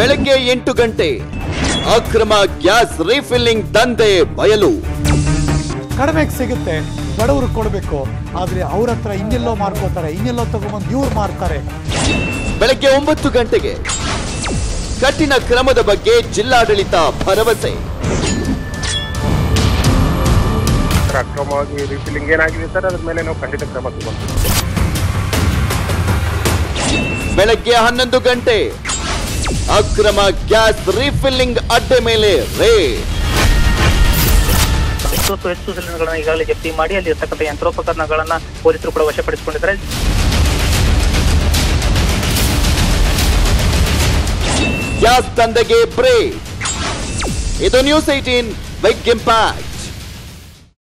ಬೆಳಗ್ಗೆ ಎಂಟು ಗಂಟೆ ಅಕ್ರಮ ಗ್ಯಾಸ್ ರೀಫಿಲ್ಲಿಂಗ್ ದಂಧೆ ಬಯಲು ಕಡಿಮೆಗೆ ಸಿಗುತ್ತೆ ಬಡವರು ಕೊಡಬೇಕು ಆದರೆ ಅವ್ರ ಹತ್ರ ಇನ್ನೆಲ್ಲೋ ಮಾರ್ಕೋತಾರೆ ಇನ್ನೆಲ್ಲೋ ತಗೊಂಬಂದು ಇವ್ರು ಮಾರ್ತಾರೆ ಬೆಳಗ್ಗೆ ಒಂಬತ್ತು ಗಂಟೆಗೆ ಕಠಿಣ ಕ್ರಮದ ಬಗ್ಗೆ ಜಿಲ್ಲಾಡಳಿತ ಭರವಸೆ ಸರ್ ಅಕ್ರಮವಾಗಿ ರೀಫಿಲಿಂಗ್ ಏನಾಗಿದೆ ಸರ್ ಅದ್ರ ಮೇಲೆ ನಾವು ಖಂಡಿತ ಕ್ರಮ ತಗೊಂತೀವಿ ಬೆಳಗ್ಗೆ ಹನ್ನೊಂದು ಗಂಟೆ ಅಕ್ರಮ ಗ್ಯಾಸ್ ರೀಫಿಲ್ಲಿಂಗ್ ಅಡ್ಡೆ ಮೇಲೆ ರೇಡ್ ಎಷ್ಟೊತ್ತು ಹೆಚ್ಚು ಸಿಲಿಂಡರ್ಗಳನ್ನ ಈಗಾಗಲೇ ಜಪ್ತಿ ಮಾಡಿ ಅಲ್ಲಿ ಇರ್ತಕ್ಕಂಥ ಯಂತ್ರೋಪಕರಣಗಳನ್ನ ಪೊಲೀಸರು ಕೂಡ ವಶಪಡಿಸಿಕೊಂಡಿದ್ದಾರೆ ಗ್ಯಾಸ್ ದಂಧೆಗೆ ಬ್ರೇಕ್ ಇದು ನ್ಯೂಸ್ ಏಟೀನ್ ಬಿಗ್ ಇಂಪ್ಯಾಕ್ಟ್